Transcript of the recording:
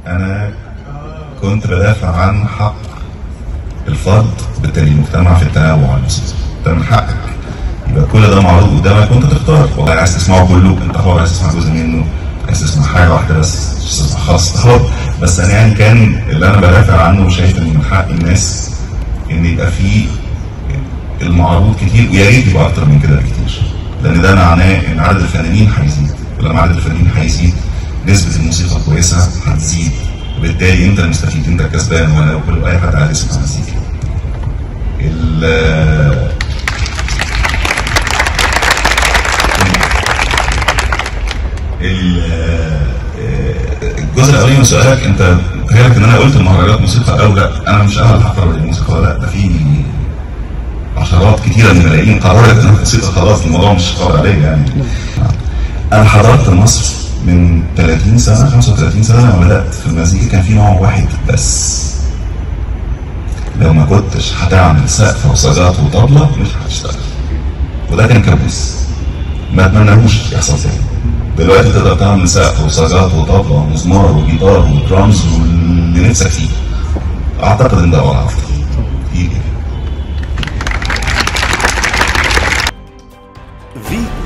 انا كنت بدافع عن حق الفرد بالتالي المجتمع في التنوع الموسيقي ده من حقك يبقى كل ده معروض قدامك وانت تختار والله عايز تسمعه كله انت حر عايز تسمع جزء منه عايز تسمع حاجه واحده بس مش تسمع خالص أنت حر بس انا يعني كان اللي انا بدافع عنه وشايف ان من حق الناس ان يبقى في المعروض كتير ويا ريت يبقى اكتر من كده بكتير لان ده معناه ان عدد الفنانين هيزيد ولما عدد الفنانين هيزيد نسبه الموسيقى كويسه هتزيد وبالتالي انت المستفيد انت الكسبان وانا وكل اي حد عايز يسمع مزيكا ال- ال- الجزء الاولاني من سؤالك انت تخيلك ان انا قلت المهرجانات موسيقى او لا انا مش انا اللي هقرر الموسيقى ولا لا ده في عشرات كتيره من الملايين قررت انها موسيقى خلاص الموضوع مش قرار عليا يعني انا حضرت مصر من 30 سنه 35 سنه لما بدات في المزيكا كان في نوع واحد بس لو ما كنتش هتعمل سقف وصاجات وطبلة مش هتشتغل وده كان كابوس ما اتمناهوش يحصل تاني دلوقتي تقدر تعمل سقف وصاجات وطبلة ومزمار وجيتار ودرامز واللي نفسك فيه اعتقد ان ده وضع افضل يجي في